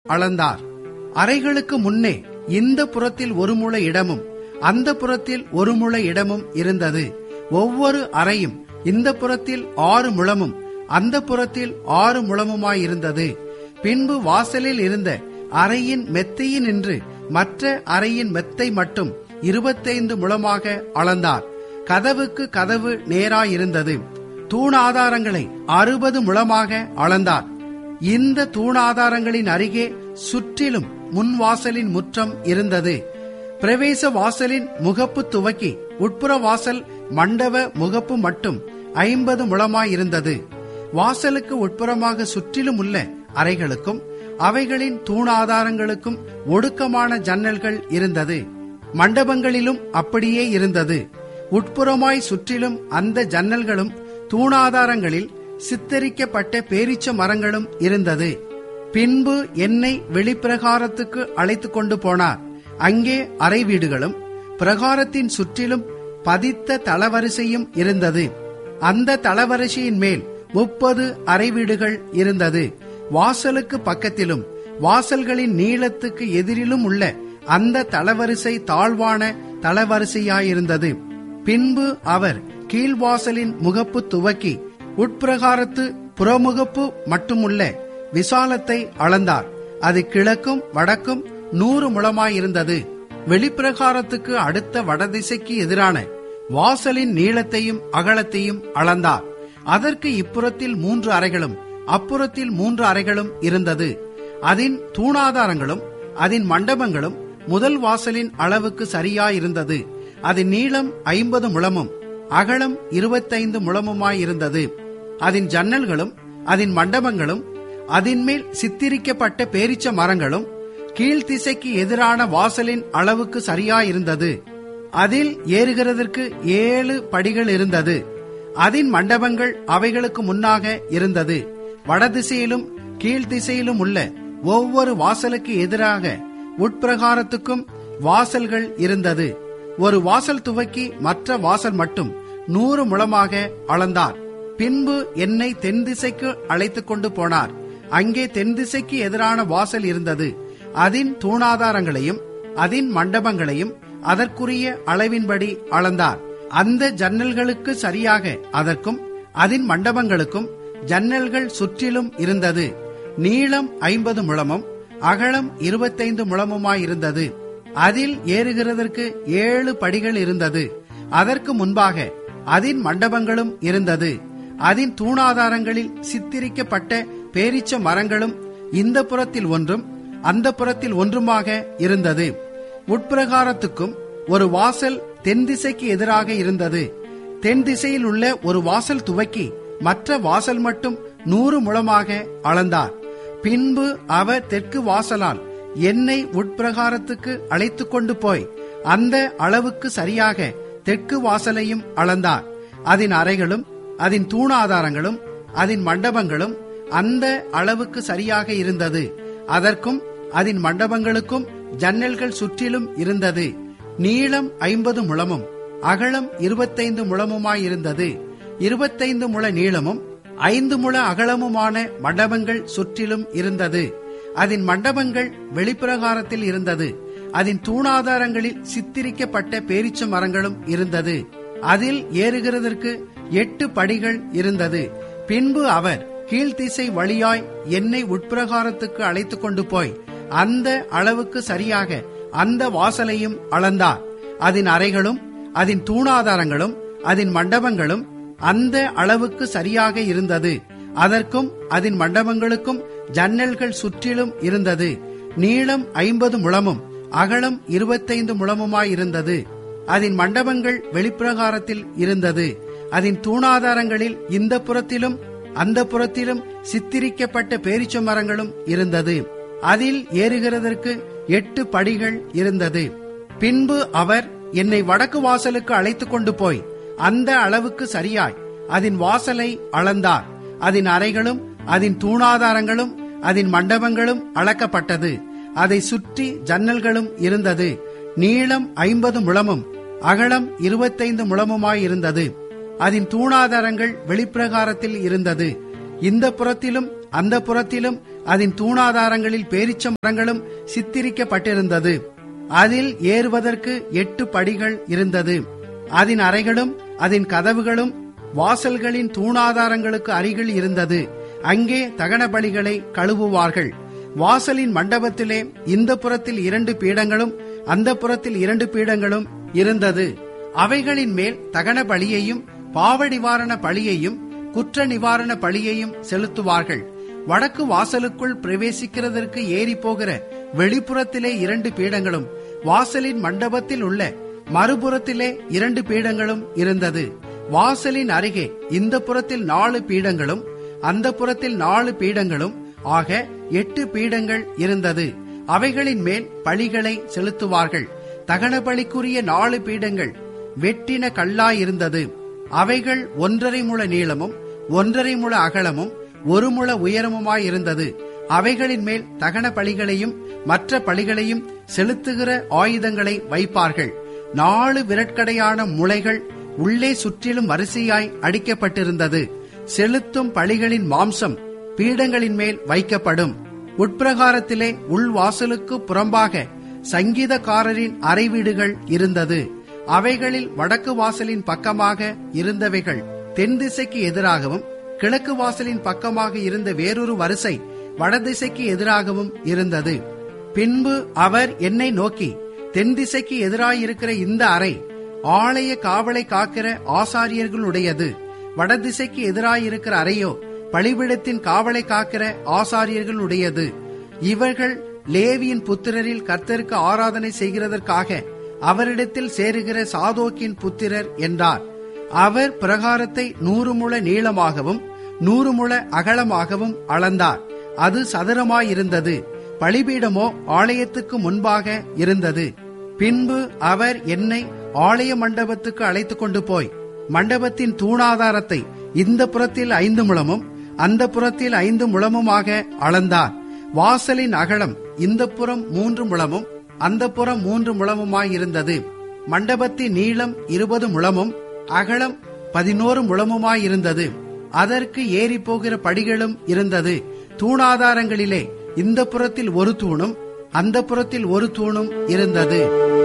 அளந்தார் அறைகளுக்கு முன்னே இந்த புறத்தில் ஒரு முழ இடமும் அந்த புறத்தில் ஒரு முழ இடமும் இருந்தது ஒவ்வொரு அறையும் இந்த புறத்தில் ஆறு முழமும் அந்த புறத்தில் ஆறு முழமுமாயிருந்தது பின்பு வாசலில் இருந்த அறையின் மெத்தையின் நின்று மற்ற அறையின் மெத்தை மட்டும் இருபத்தைந்து முழமாக அளந்தார் கதவுக்கு கதவு நேராயிருந்தது தூணாதாரங்களை அறுபது முழமாக அளந்தார் இந்த தூணாதாரங்களின் அருகே சுற்றிலும் முன்வாசலின் முற்றம் இருந்தது பிரவேச வாசலின் முகப்பு துவக்கி உட்புற வாசல் மண்டப முகப்பு மட்டும் ஐம்பது முழமாயிருந்தது வாசலுக்கு உட்புறமாக சுற்றிலும் உள்ள அறைகளுக்கும் அவைகளின் தூணாதாரங்களுக்கும் ஒடுக்கமான ஜன்னல்கள் இருந்தது மண்டபங்களிலும் அப்படியே இருந்தது உட்புறமாய் சுற்றிலும் அந்த ஜன்னல்களும் தூணாதாரங்களில் சித்தரிக்கப்பட்ட பேரிச்ச மரங்களும் இருந்தது பின்பு என்னை வெளிப்பிரகாரத்துக்கு அழைத்துக் கொண்டு போனார் அங்கே அறை வீடுகளும் பிரகாரத்தின் சுற்றிலும் பதித்த தளவரிசையும் இருந்தது அந்த தளவரிசையின் மேல் முப்பது அறை வீடுகள் இருந்தது வாசலுக்கு பக்கத்திலும் வாசல்களின் நீளத்துக்கு எதிரிலும் உள்ள அந்த தளவரிசை தாழ்வான தளவரிசையாயிருந்தது பின்பு அவர் கீழ்வாசலின் முகப்பு துவக்கி உட்பிரகாரத்து புறமுகப்பு மட்டுமுள்ள விசாலத்தை அளந்தார் அது கிழக்கும் வடக்கும் நூறு முழமாயிருந்தது வெளிப்பிரகாரத்துக்கு அடுத்த வடதிசைக்கு எதிரான வாசலின் நீளத்தையும் அகலத்தையும் அளந்தார் அதற்கு இப்புறத்தில் மூன்று அறைகளும் அப்புறத்தில் மூன்று அறைகளும் இருந்தது அதன் தூணாதாரங்களும் அதன் மண்டபங்களும் முதல் வாசலின் அளவுக்கு சரியாயிருந்தது அதன் நீளம் ஐம்பது முழமும் அகலம் இருபத்தைந்து முழமுமாயிருந்தது அதன் ஜன்னல்களும் அதன் மண்டபங்களும் அதன் மேல் சித்திரிக்கப்பட்ட பேரிச்ச மரங்களும் கீழ்த்திசைக்கு எதிரான வாசலின் அளவுக்கு சரியாயிருந்தது அதில் ஏறுகிறதற்கு ஏழு படிகள் இருந்தது அதன் மண்டபங்கள் அவைகளுக்கு முன்னாக இருந்தது வடதிசையிலும் கீழ்த்திசையிலும் உள்ள ஒவ்வொரு வாசலுக்கு எதிராக உட்பிரகாரத்துக்கும் வாசல்கள் இருந்தது ஒரு வாசல் துவக்கி மற்ற வாசல் மட்டும் நூறு முழமாக அளந்தார் பின்பு என்னை தென் திசைக்கு அழைத்துக் கொண்டு போனார் அங்கே தென் திசைக்கு எதிரான வாசல் இருந்தது அதன் தூணாதாரங்களையும் அதன் மண்டபங்களையும் அதற்குரிய அளவின்படி அளந்தார் அந்த ஜன்னல்களுக்கு சரியாக அதற்கும் அதன் மண்டபங்களுக்கும் ஜன்னல்கள் சுற்றிலும் இருந்தது நீளம் ஐம்பது முழமும் அகலம் இருபத்தைந்து முழமுமாயிருந்தது அதில் ஏறுகிறதற்கு ஏழு படிகள் இருந்தது அதற்கு முன்பாக அதன் மண்டபங்களும் இருந்தது அதன் தூணாதாரங்களில் சித்திரிக்கப்பட்ட பேரிச்ச மரங்களும் இந்த புறத்தில் ஒன்றும் அந்த புறத்தில் ஒன்றுமாக இருந்தது உட்பிரகாரத்துக்கும் ஒரு வாசல் தென் திசைக்கு எதிராக இருந்தது தென் திசையில் உள்ள ஒரு வாசல் துவக்கி மற்ற வாசல் மட்டும் நூறு முழமாக அளந்தார் பின்பு அவர் தெற்கு வாசலால் என்னை உட்பிரகாரத்துக்கு அழைத்துக் கொண்டு போய் அந்த அளவுக்கு சரியாக தெற்கு வாசலையும் அளந்தார் அதன் அறைகளும் அதன் தூணாதாரங்களும் அதன் மண்டபங்களும் அந்த அளவுக்கு சரியாக இருந்தது அதற்கும் அதன் மண்டபங்களுக்கும் ஜன்னல்கள் சுற்றிலும் இருந்தது நீளம் ஐம்பது முழமும் அகலம் இருபத்தைந்து முழமுமாயிருந்தது இருபத்தைந்து முழ நீளமும் ஐந்து முழ அகலமுமான மண்டபங்கள் சுற்றிலும் இருந்தது அதன் மண்டபங்கள் வெளிப்பிரகாரத்தில் இருந்தது அதன் தூணாதாரங்களில் சித்திரிக்கப்பட்ட பேரிச்ச மரங்களும் இருந்தது அதில் ஏறுகிறதற்கு எட்டு படிகள் இருந்தது பின்பு அவர் கீழ்த்திசை வழியாய் என்னை உட்பிரகாரத்துக்கு அழைத்துக் கொண்டு போய் அந்த அளவுக்கு சரியாக அந்த வாசலையும் அளந்தார் அதன் அறைகளும் அதன் தூணாதாரங்களும் அதன் மண்டபங்களும் அந்த அளவுக்கு சரியாக இருந்தது அதற்கும் அதன் மண்டபங்களுக்கும் ஜன்னல்கள் சுற்றிலும் இருந்தது நீளம் ஐம்பது முழமும் அகலம் இருபத்தைந்து முழமுமாயிருந்தது அதன் மண்டபங்கள் வெளிப்பிரகாரத்தில் இருந்தது அதன் தூணாதாரங்களில் இந்த புறத்திலும் அந்த புறத்திலும் சித்திரிக்கப்பட்ட பேரிச்ச மரங்களும் இருந்தது அதில் ஏறுகிறதற்கு எட்டு படிகள் இருந்தது பின்பு அவர் என்னை வடக்கு வாசலுக்கு அழைத்துக் கொண்டு போய் அந்த அளவுக்கு சரியாய் அதன் வாசலை அளந்தார் அதன் அறைகளும் அதன் தூணாதாரங்களும் அதன் மண்டபங்களும் அளக்கப்பட்டது அதை சுற்றி ஜன்னல்களும் இருந்தது நீளம் ஐம்பது முழமும் அகலம் இருபத்தைந்து முழமுமாயிருந்தது அதன் தூணாதாரங்கள் வெளிப்பிரகாரத்தில் இருந்தது இந்த புறத்திலும் அந்த புறத்திலும் அதன் தூணாதாரங்களில் பேரிச்ச மரங்களும் சித்திரிக்கப்பட்டிருந்தது அதில் ஏறுவதற்கு எட்டு படிகள் இருந்தது அதன் அறைகளும் அதன் கதவுகளும் வாசல்களின் தூணாதாரங்களுக்கு அருகில் இருந்தது அங்கே தகன பலிகளை கழுவுவார்கள் வாசலின் மண்டபத்திலே இந்த புறத்தில் இரண்டு பீடங்களும் அந்த புறத்தில் இரண்டு பீடங்களும் இருந்தது அவைகளின் மேல் தகன பலியையும் பாவ நிவாரண பலியையும் குற்ற நிவாரண பலியையும் செலுத்துவார்கள் வடக்கு வாசலுக்குள் பிரவேசிக்கிறதற்கு ஏறி போகிற வெளிப்புறத்திலே இரண்டு பீடங்களும் வாசலின் மண்டபத்தில் உள்ள மறுபுறத்திலே இரண்டு பீடங்களும் இருந்தது வாசலின் அருகே இந்த புறத்தில் நாலு பீடங்களும் அந்த புறத்தில் நாலு பீடங்களும் ஆக எட்டு பீடங்கள் இருந்தது அவைகளின் மேல் பழிகளை செலுத்துவார்கள் தகன பலிக்குரிய நாலு பீடங்கள் வெட்டின கல்லாயிருந்தது அவைகள் ஒன்றரை முழ நீளமும் ஒன்றரை முழ அகலமும் ஒரு முழ உயரமுமாயிருந்தது அவைகளின் மேல் தகன பலிகளையும் மற்ற பலிகளையும் செலுத்துகிற ஆயுதங்களை வைப்பார்கள் நாலு விரட்கடையான முளைகள் உள்ளே சுற்றிலும் வரிசையாய் அடிக்கப்பட்டிருந்தது செலுத்தும் பலிகளின் மாம்சம் பீடங்களின் மேல் வைக்கப்படும் உட்பிரகாரத்திலே உள்வாசலுக்கு புறம்பாக சங்கீதக்காரரின் அறை வீடுகள் இருந்தது அவைகளில் வடக்கு வாசலின் பக்கமாக இருந்தவைகள் தென் திசைக்கு எதிராகவும் கிழக்கு வாசலின் பக்கமாக இருந்த வேறொரு வரிசை வடதிசைக்கு எதிராகவும் இருந்தது பின்பு அவர் என்னை நோக்கி தென் திசைக்கு எதிராயிருக்கிற இந்த அறை ஆலய காவலை காக்கிற ஆசாரியர்களுடையது வடதிசைக்கு எதிராயிருக்கிற அறையோ பலிபிடத்தின் காவலை காக்கிற ஆசாரியர்களுடையது இவர்கள் லேவியின் புத்திரரில் கர்த்தருக்கு ஆராதனை செய்கிறதற்காக அவரிடத்தில் சேருகிற சாதோக்கின் புத்திரர் என்றார் அவர் பிரகாரத்தை நூறு முழ நீளமாகவும் நூறு முழ அகலமாகவும் அளந்தார் அது சதுரமாயிருந்தது பலிபீடமோ ஆலயத்துக்கு முன்பாக இருந்தது பின்பு அவர் என்னை ஆலய மண்டபத்துக்கு அழைத்துக் கொண்டு போய் மண்டபத்தின் தூணாதாரத்தை இந்த புறத்தில் ஐந்து முழமும் அந்த புறத்தில் ஐந்து முழமுமாக அளந்தார் வாசலின் அகலம் இந்த புறம் மூன்று முழமும் அந்த புறம் மூன்று முழமுமாயிருந்தது மண்டபத்தின் நீளம் இருபது முழமும் அகலம் பதினோரு முழமுமாயிருந்தது அதற்கு ஏறி போகிற படிகளும் இருந்தது தூணாதாரங்களிலே இந்த புறத்தில் ஒரு தூணும் அந்த புறத்தில் ஒரு தூணும் இருந்தது